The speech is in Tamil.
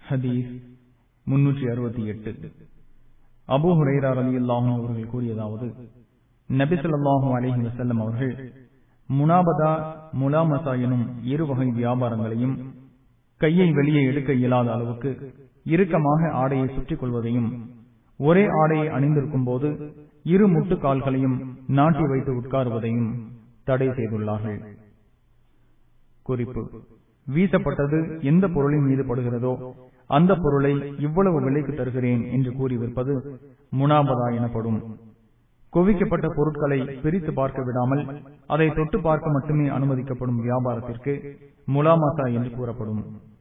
ஹதீஸ் முன்னூற்றி அறுபத்தி எட்டு அபு ஹுரைரா அலி அல்லாஹும் அவர்கள் கூறியதாவது நபிசல்லாஹும் அலிஹி வசல்லம் அவர்கள் முனாபதா முலாமசா எனும் இரு வகை வியாபாரங்களையும் கையை வெளியே எடுக்க இயலாத அளவுக்கு இறுக்கமாக ஆடையை சுற்றிக் கொள்வதையும் ஒரே ஆடையை அணிந்திருக்கும் போது இரு முட்டுக்கால்களையும் நாட்டி வைத்து உட்காருவதையும் தடை செய்துள்ளார்கள் குறிப்பு வீசப்பட்டது எந்த பொருளின் மீது படுகிறதோ அந்த பொருளை இவ்வளவு விலைக்கு தருகிறேன் என்று கூறி விற்பது முனாபதா எனப்படும் குவிக்கப்பட்ட பொருட்களை பிரித்து பார்க்க விடாமல் அதை தொட்டு பார்க்க மட்டுமே அனுமதிக்கப்படும் வியாபாரத்திற்கு முலாமாசா என்று கூறப்படும்